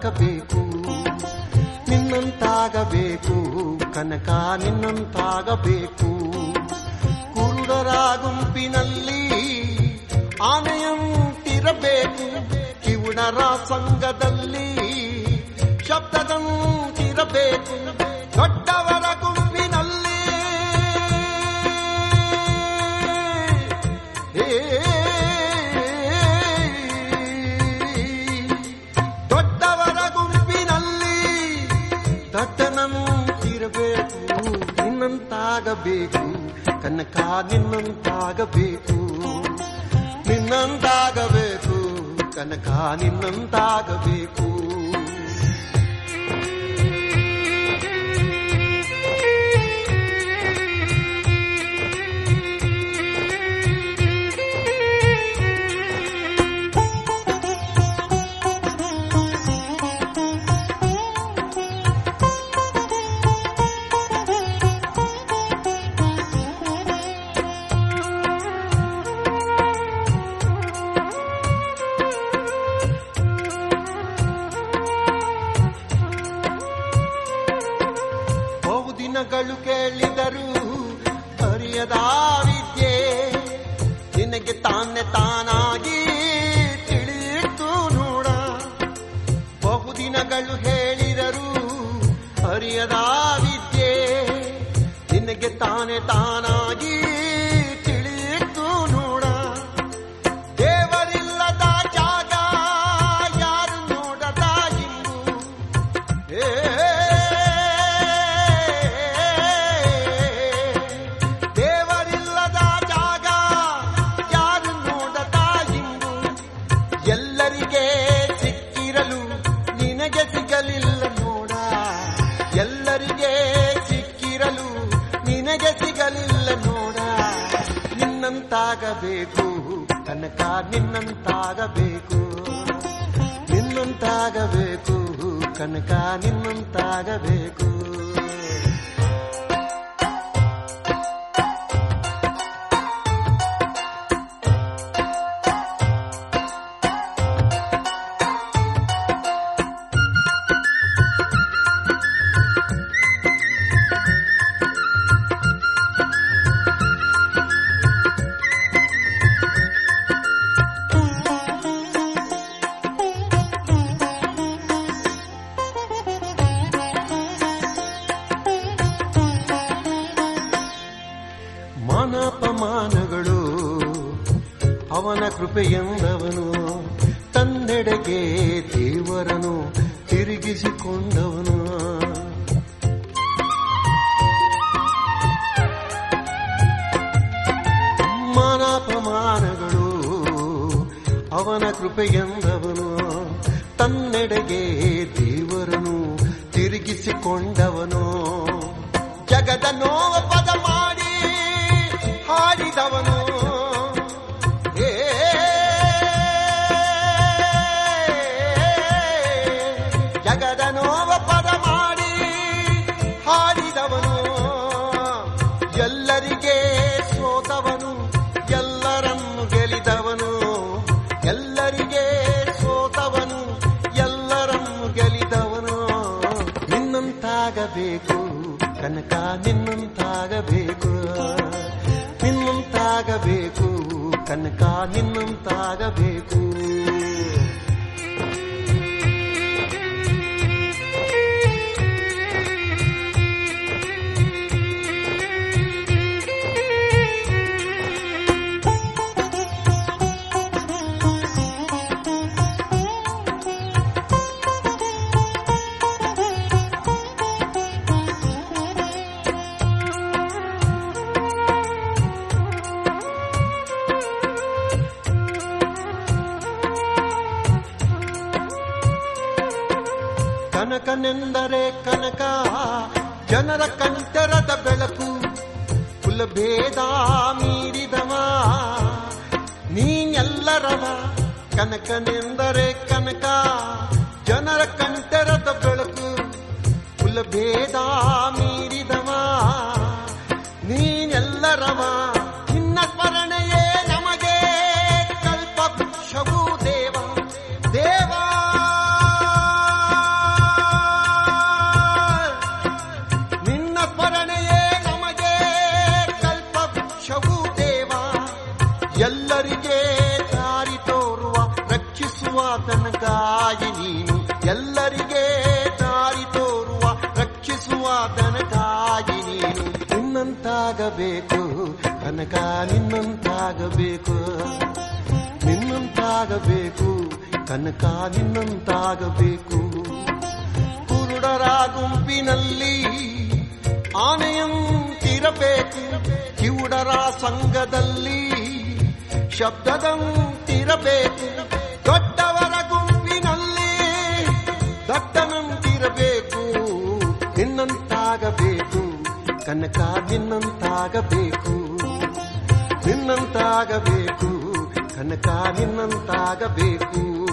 ನಿನ್ನಂತಾಗಬೇಕು ನಿನ್ನಂತಾಗಬೇಕು ಕನಕ ನಿನ್ನಂತಾಗಬೇಕು ಕುರುಡರ ಗುಂಪಿನಲ್ಲಿ ಆನೆಯಂತಿರಬೇಕು ಕಿವುಡರ ಸಂಘದಲ್ಲಿ ಶಬ್ದದಂತಿರಬೇಕು ದೊಡ್ಡವರ ಗುಂಪಿನಲ್ಲಿ ದೊಡ್ಡವರ ಗುಂಪಿನಲ್ಲಿ ದಟ್ಟನಂತಿರಬೇಕು ನಿನ್ನಂತಾಗಬೇಕು ಕನಕ ನಿನ್ನಂತಾಗಬೇಕು ನಿನ್ನಂತಾಗಬೇಕು ಕನಕ ನಿನ್ನಂತಾಗಬೇಕು ಬಹುದಿನಗಳು ಕೇಳಿದರು ಅರಿಯದ ವಿದ್ಯೆ ನಿನಗೆ ತಾನೆ ತಾನಾಗಿ ತಿಳಿಯಿತು ನೋಡ ಬಹುದಿನಗಳು ಹೇಳಿದರು ಅರಿಯದ ವಿದ್ಯೆ ನಿನಗೆ ತಾನೆ ತಾನಾಗಿ ತಿಳಿಯಿತು ನೋಡ ದೇವರಿಲ್ಲದ ಜಾಗ ಯಾರು ನೋಡದ ಇಂದು ಏ ದೇವರಿಲ್ಲದ ಜಾಗ ಯಾರು ನೋಡದ ಇಂದು ಎಲ್ಲರಿಗೆ ಸಿಕ್ಕಿರಲು ನಿನಗೆ ಸಿಗಲಿಲ್ಲ ನೋಡ ಎಲ್ಲರಿಗೆ ಸಿಕ್ಕಿರಲು ನಿನಗೆ ಸಿಗಲಿಲ್ಲ ನೋಡ ನಿನ್ನಂತಾಗಬೇಕು ಕನಕ ನಿನ್ನಂತಾಗಬೇಕು ನಿನ್ನಂತಾಗಬೇಕು ಕನಕ ನಿನ್ನಂತಾಗಬೇಕು ಮಾನಾಪಮಾನಗಳು ಅವನ ಕೃಪೆಯೆಂದವನು ತನ್ನೆಡೆಗೆ ದೇವರನು ತಿರುಗಿಸಿಕೊಂಡವನು ಮಾನಾಪಮಾನಗಳು ಅವನ ಕೃಪೆಯೆಂದವನು ತನ್ನೆಡೆಗೆ ದೇವರನು ತಿರುಗಿಸಿಕೊಂಡವನು ಜಗದ ನೋವ ಪದ ಮಾಡಿ ಹಾಡಿದವನು ಏ ಜಗದ ನೋವ ಪದ ಮಾಡಿ ಹಾಡಿದವನು ಎಲ್ಲರಿಗೆ ಸೋತವನು ಎಲ್ಲರನ್ನು ಗೆಲಿದವನು ಎಲ್ಲರಿಗೆ ಸೋತವನು ಎಲ್ಲರನ್ನು ಗೆಲಿದವನು ನಿನ್ನಂತಾಗಬೇಕು ಕನಕ ನಿನ್ನಂತಾಗಬೇಕು ನಿನ್ನಂತಾಗಬೇಕು ಕನಕ ನಿನ್ನಂತಾಗಬೇಕು ಕನಕನೆಂದರೆ ಕನಕ ಜನರ ಕಂಠರದ ಬೆಳಕು ಕುಲಭೇದ ಮೀರಿದವ ನೀನೆಲ್ಲರವ ಕನಕನೆಂದರೆ ಕನಕ ಜನರ ಕಂಠರದ ಬೆಳಕು ಕುಲಭೇದ ಮೀರಿದವ ನೀನೆಲ್ಲರವ ನಿನ್ನ ಸ್ಮರಣೆಯೇ ನಮಗೆ ಕಲ್ಪವೃಕ್ಷವು ದೇವ ದೇವಾ ನಿನ್ನಂತಾಗಬೇಕು ಕನಕ ನಿನ್ನಂತಾಗಬೇಕು ನಿನ್ನಂತಾಗಬೇಕು ಕನಕ ನಿನ್ನಂತಾಗಬೇಕು ಕುರುಡರ ಗುಂಪಿನಲ್ಲಿ ಆನೆಯಂತಿರಬೇಕು ಕಿವುಡರ ಸಂಘದಲ್ಲಿ ಶಬ್ದದಂತಿರಬೇಕು ದೊಡ್ಡವರ ಗುಂಪಿನಲ್ಲಿ ದಟ್ಟನಂತಿರಬೇಕು ನಿನ್ನಂತಾಗಬೇಕು ಕನಕ ನಿನ್ನಂತಾಗಬೇಕು ನಿನ್ನಂತಾಗಬೇಕು ಕನಕ ನಿನ್ನಂತಾಗಬೇಕು